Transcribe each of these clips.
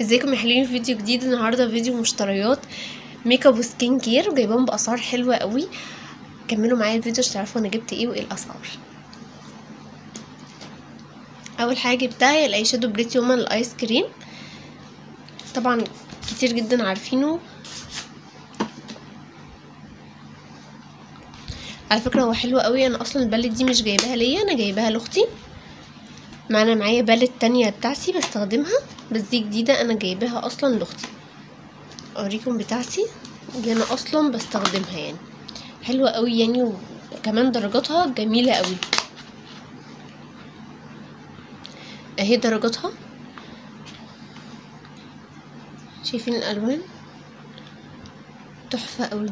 ازيكم يا حلوين في فيديو جديد النهارده فيديو مشتريات ميك اب وسكين كير وجايباهم باسعار حلوه قوي كملوا معايا الفيديو عشان تعرفوا انا جبت ايه وايه الاسعار اول حاجه جبتها هي الاي شادو بريتي وومن الايس كريم طبعا كتير جدا عارفينه على فكره هو حلو قوي انا اصلا البالت دي مش جايباها ليا انا جايباها لاختي معانا معايا بالت تانية بتاعتي بستخدمها بس دي جديدة انا جايباها اصلا لاختي اوريكم بتاعتي اللي انا اصلا بستخدمها يعني حلوة قوي يعني وكمان درجاتها جميلة قوي اهي درجاتها شايفين الالوان تحفة قوي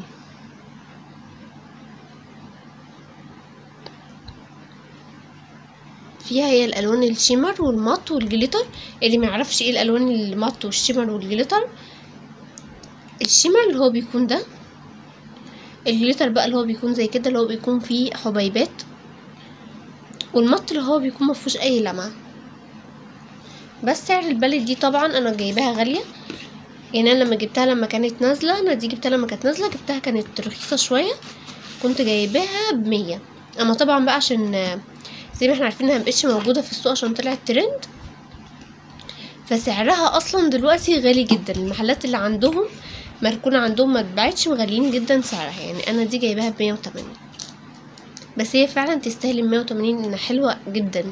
فيها هي الالوان الشيمر والمات والجليتر اللي ما يعرفش ايه الالوان المات والشيمر والجليتر الشيمر اللي هو بيكون ده الجليتر بقى اللي هو بيكون زي كده اللي هو بيكون فيه حبيبات والمط اللي هو بيكون مفهوش اي لمعة بس سعر البالت دي طبعا انا جايباها غالية يعني انا لما جبتها لما كانت نازلة انا دي جبتها لما كانت نازلة جبتها كانت رخيصة شوية كنت جايباها بمية اما طبعا بقى عشان زي ما احنا عارفين انها مبقتش موجودة في السوق عشان طلعت ترند فسعرها اصلا دلوقتي غالي جدا المحلات اللي عندهم مركونة عندهم ما اتباعتش مغاليين جدا سعرها يعني انا دي جايباها بمية وتمانين بس هي فعلا تستاهل المية وتمانين انها حلوة جدا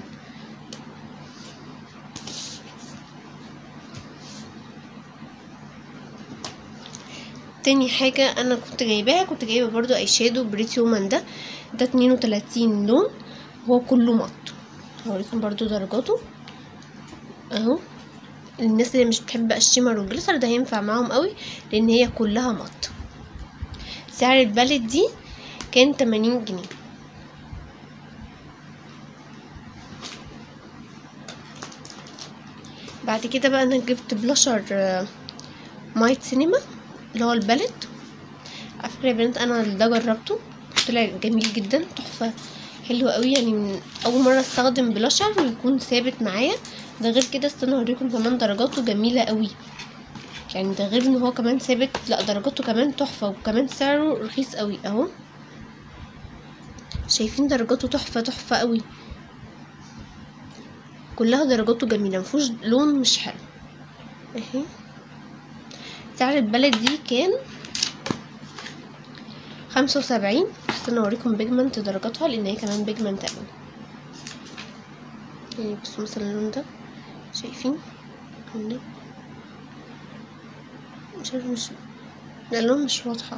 تاني حاجة انا كنت جايباها كنت جايبة برضو اي شادو بريتي وومن ده ده اتنين وتلاتين لون هو كله مط هوريكم برضو درجاته اهو الناس اللي مش بتحب الشيمر والجليتر ده هينفع معاهم قوي لان هي كلها مط سعر البالت دي كان تمانين جنيه بعد كده بقى انا جبت بلاشر مايت سينما اللي هو البالت على فكره يا بنات انا ده جربته طلع جميل جدا تحفه حلو قوي يعني من اول مره استخدم بلاشر ويكون ثابت معايا ده غير كده استنى اوريكم كمان درجاته جميله قوي يعني ده غير ان هو كمان ثابت لا درجاته كمان تحفه وكمان سعره رخيص قوي اهو شايفين درجاته تحفه تحفه قوي كلها درجاته جميله مفيهوش لون مش حلو اهي سعر البلد دي كان خمسة وسبعين استنى اوريكم بيجمنت درجاتها لان هي كمان بيجمنت قوي يعني بصوا مثلا اللون ده شايفين مش عارفه مش اللون مش واضحه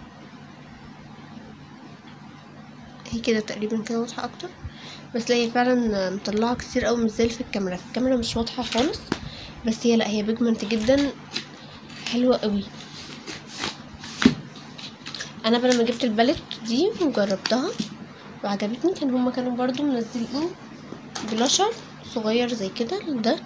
هي كده تقريبا كده واضحه اكتر بس لا هي فعلا مطلعه كتير قوي مش زي في الكاميرا في الكاميرا مش واضحه خالص بس هي لا هي بيجمنت جدا حلوه قوي انا بقى لما جبت البالت دي وجربتها وعجبتني كان هما كانوا برضو منزلين بلاشر صغير زي كده ده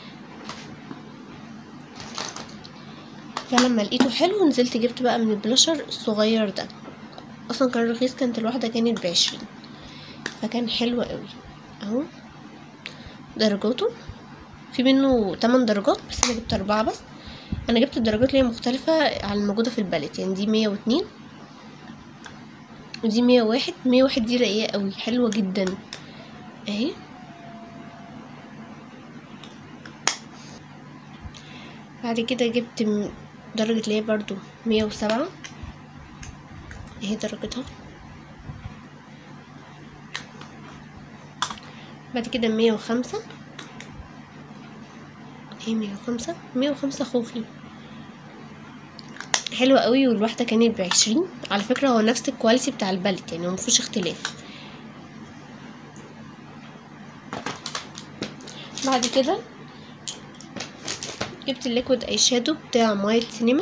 فلما لقيته حلو نزلت جبت بقى من البلاشر الصغير ده اصلا كان رخيص كانت الواحدة كانت بعشرين فكان حلو قوي اهو درجاته في منه تمن درجات بس انا جبت اربعة بس انا جبت الدرجات اللي هي مختلفة عن الموجودة في البالت يعني دي مية واتنين ودي مية واحد مية واحد دي رقيقة قوي حلوة جدا اهي بعد كده جبت درجة اللي هي برضو مية وسبعة اهي درجتها بعد كده مية وخمسة اهي مية وخمسة مية وخمسة خوخي حلوة قوي والواحدة كانت بعشرين على فكرة هو نفس الكواليتي بتاع البالت يعني مفيهوش اختلاف بعد كده جبت الليكويد اي شادو بتاع مايل سينما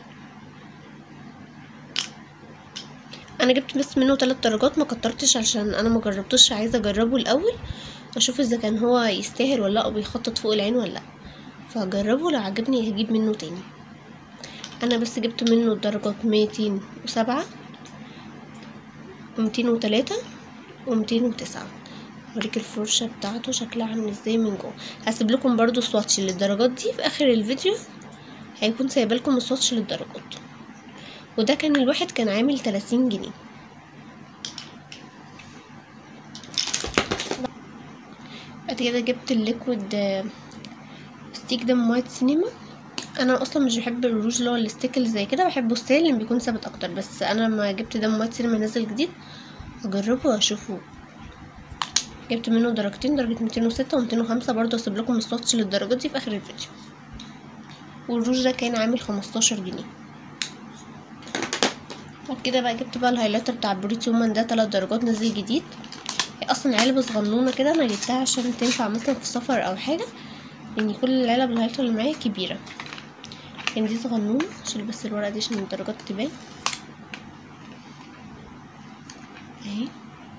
انا جبت بس منه ثلاث درجات ما كترتش عشان انا ما جربتوش عايزه اجربه الاول اشوف اذا كان هو يستاهل ولا لا او بيخطط فوق العين ولا لا فهجربه لو عجبني هجيب منه تاني انا بس جبت منه درجات ميتين وسبعة ومتين وتلاتة ومتين وتسعة اوريك الفرشه بتاعته شكلها عامل ازاي من جوه هسيب لكم برضو السواتش للدرجات دي في اخر الفيديو هيكون سايبه لكم السواتش للدرجات وده كان الواحد كان عامل 30 جنيه بعد كده جبت الليكويد آه، ستيك ده من وايت سينما انا اصلا مش بحب الروج اللي هو الستيك اللي زي كده بحبه السائل اللي بيكون ثابت اكتر بس انا لما جبت ده من وايت سينما نازل جديد اجربه واشوفه جبت منه درجتين درجة ميتين وستة وميتين وخمسة برضه هسيب لكم السواتش للدرجات دي في اخر الفيديو والروج ده كان عامل خمستاشر جنيه بعد كده بقى جبت بقى الهايلايتر بتاع بريتي وومن ده تلات درجات نازل جديد هي اصلا علبة صغنونة كده انا جبتها عشان تنفع مثلا في سفر او حاجة يعني كل العلب الهايلايتر اللي معايا كبيرة يعني دي صغنونة اشيل بس الورقة دي عشان الدرجات تبان اهي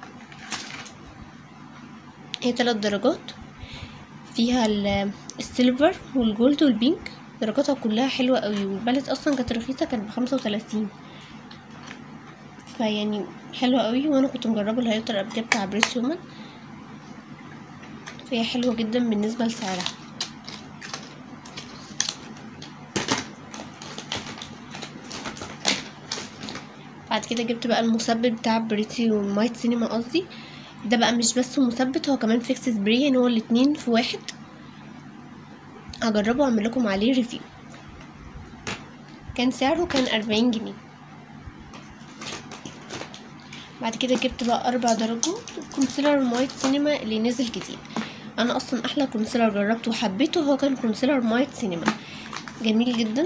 هي تلات درجات فيها ال- السيلفر والجولد والبينك درجاتها كلها حلوة قوي والبالت اصلا كانت رخيصة كانت بخمسة وتلاتين فيعني حلوة قوي وانا كنت مجربة الهايلايتر قبل كده بتاع بريس هيومن فهي حلوة جدا بالنسبة لسعرها بعد كده جبت بقى المثبت بتاع بريتي ومايت سينما قصدي ده بقى مش بس مثبت هو كمان فيكس سبراي يعني هو الاتنين في واحد هجربه واعمل لكم عليه ريفيو كان سعره كان أربعين جنيه بعد كده جبت بقى أربع درجات كونسيلر مايت سينما اللي نزل جديد أنا أصلا أحلى كونسيلر جربته وحبيته هو كان كونسيلر مايت سينما جميل جدا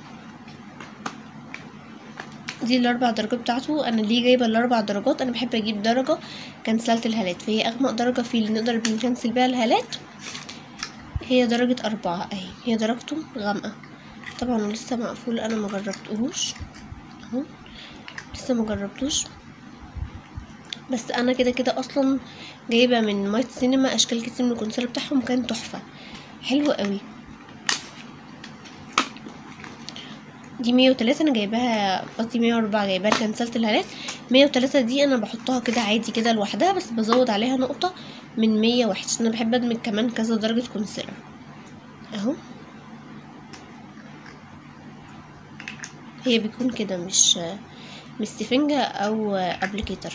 دي الاربع درجات بتاعته انا ليه جايبه الاربع درجات انا بحب اجيب درجه كنسلت الهالات فهي اغمق درجه فيه اللي نقدر بنكنسل بيها الهالات هي درجه أربعة اهي هي درجته غامقه طبعا هو لسه مقفول انا مجربتهوش اهو لسه مجربتوش بس انا كده كده اصلا جايبه من مايت سينما اشكال كتير من الكونسيلر بتاعهم كان تحفه حلو قوي دي مية وتلاتة انا جايباها قصدي مية واربعة جايباها كنسلت الهالات مية وتلاتة دي انا بحطها كده عادي كده لوحدها بس بزود عليها نقطة من مية واحد عشان انا بحب ادمج كمان كذا درجة كونسيلر اهو هي بيكون كده مش مش سفنجة او ابليكيتر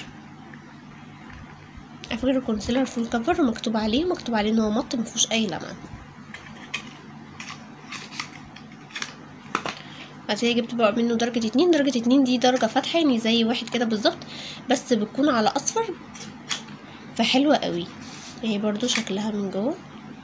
على فكرة الكونسيلر فول كفر مكتوب عليه مكتوب عليه ان هو مط مفيهوش اي لمعة بعد كده جبت بقى منه درجة اتنين درجة اتنين دي درجة فاتحة يعني زي واحد كده بالظبط بس بتكون على اصفر فحلوة قوي اهي برضو شكلها من جوه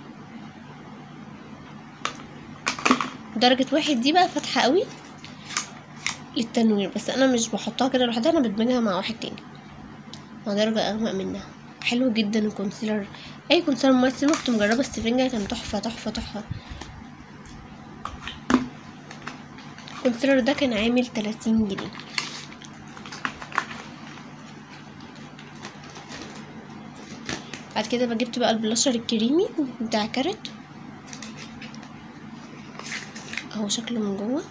درجة واحد دي بقى فاتحة قوي للتنوير بس انا مش بحطها كده لوحدها انا بدمجها مع واحد تاني مع درجة اغمق منها حلو جدا الكونسيلر اي كونسيلر مايت سيلفر كنت مجربة السفنجة كان تحفة تحفة تحفة الكونسيلر ده كان عامل تلاتين جنيه بعد كده بقى جبت بقى البلاشر الكريمي بتاع كارت اهو شكله من جوه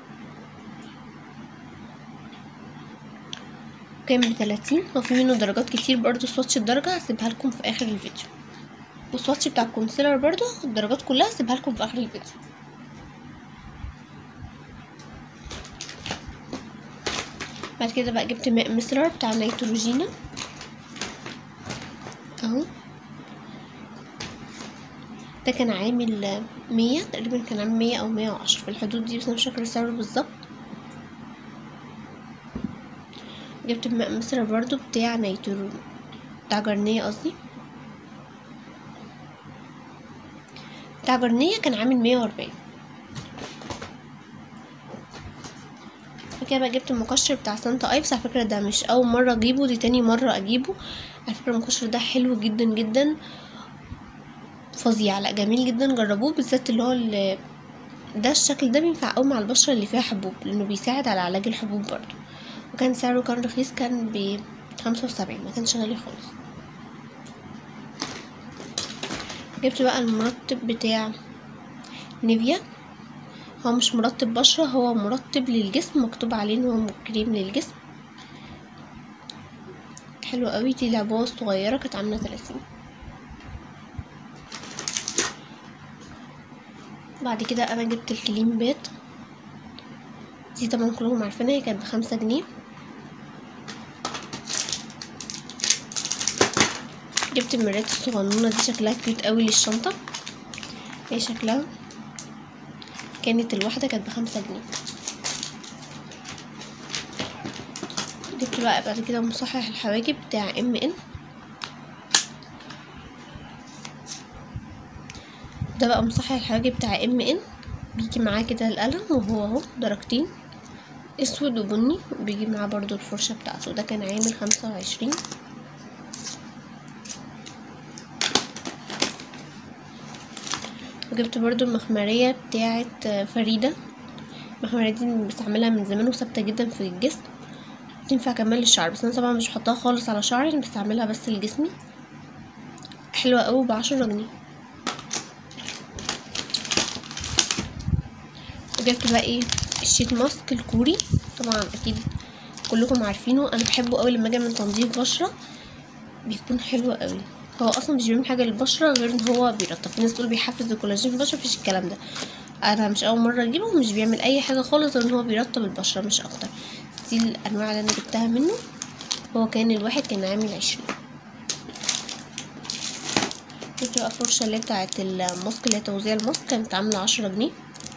كان بتلاتين هو في منه درجات كتير برضو سواتش الدرجة هسيبها لكم في اخر الفيديو والسواتش بتاع الكونسيلر برضو الدرجات كلها هسيبها لكم في اخر الفيديو بعد كده بقى جبت ماء مسرر بتاع نيتروجينا اهو ده كان عامل مية تقريبا كان عامل مية او مية وعشرة في الحدود دي بس انا مش فاكرة سعره بالظبط جبت ماء مسرر برضو بتاع نيترو بتاع جرنية قصدي بتاع جرنية كان عامل مية واربعين كده بقى جبت المقشر بتاع سانتا ايفز على فكره ده مش اول مره اجيبه دي تاني مره اجيبه على فكره المقشر ده حلو جدا جدا فظيع لا جميل جدا جربوه بالذات اللي هو اللي ده الشكل ده بينفع قوي مع البشره اللي فيها حبوب لانه بيساعد على علاج الحبوب برضو وكان سعره كان رخيص كان ب 75 ما كانش غالي خالص جبت بقى المرطب بتاع نيفيا هو مش مرطب بشرة هو مرطب للجسم مكتوب عليه ان هو كريم للجسم حلو قوي دي العبوة الصغيرة كانت عاملة تلاتين بعد كده انا جبت الكليم بات دي طبعا كلكم عارفينها هي كانت بخمسة جنيه جبت المرايات الصغنونة دي شكلها كيوت قوي للشنطة هي شكلها كانت الواحدة كانت بخمسة جنيه جبت بقى بعد كده مصحح الحواجب بتاع ام ان ده بقى مصحح الحواجب بتاع ام ان بيجي معاه كده القلم وهو اهو درجتين اسود وبني وبيجي معاه برضو الفرشة بتاعته ده كان عامل خمسة وعشرين وجبت برضو المخمرية بتاعة فريدة المخمرية دي بستعملها من زمان وثابتة جدا في الجسم تنفع كمان للشعر بس انا طبعا مش بحطها خالص على شعري انا بستعملها بس لجسمي حلوة اوي بعشرة جنيه وجبت بقى ايه الشيت ماسك الكوري طبعا اكيد كلكم عارفينه انا بحبه قوي لما اجي من تنظيف بشره بيكون حلو قوي هو اصلا مش بيعمل حاجه للبشره غير ان هو بيرطب في ناس تقول بيحفز الكولاجين في البشره مفيش الكلام ده انا مش اول مره اجيبه ومش بيعمل اي حاجه خالص غير ان هو بيرطب البشره مش اكتر دي الانواع اللي انا جبتها منه هو كان الواحد كان عامل عشرين جبت بقى فرشه اللي بتاعه الماسك اللي هي توزيع الماسك كانت عامله عشرة جنيه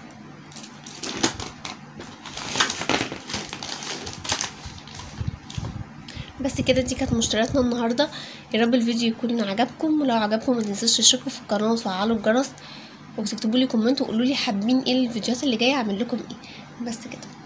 بس كده دي كانت مشترياتنا النهارده يا رب الفيديو يكون عجبكم ولو عجبكم ما تنسوش تشتركوا في القناه وتفعلوا الجرس وتكتبوا لي كومنت وقولوا لي حابين ايه الفيديوهات اللي جايه اعمل لكم ايه بس كده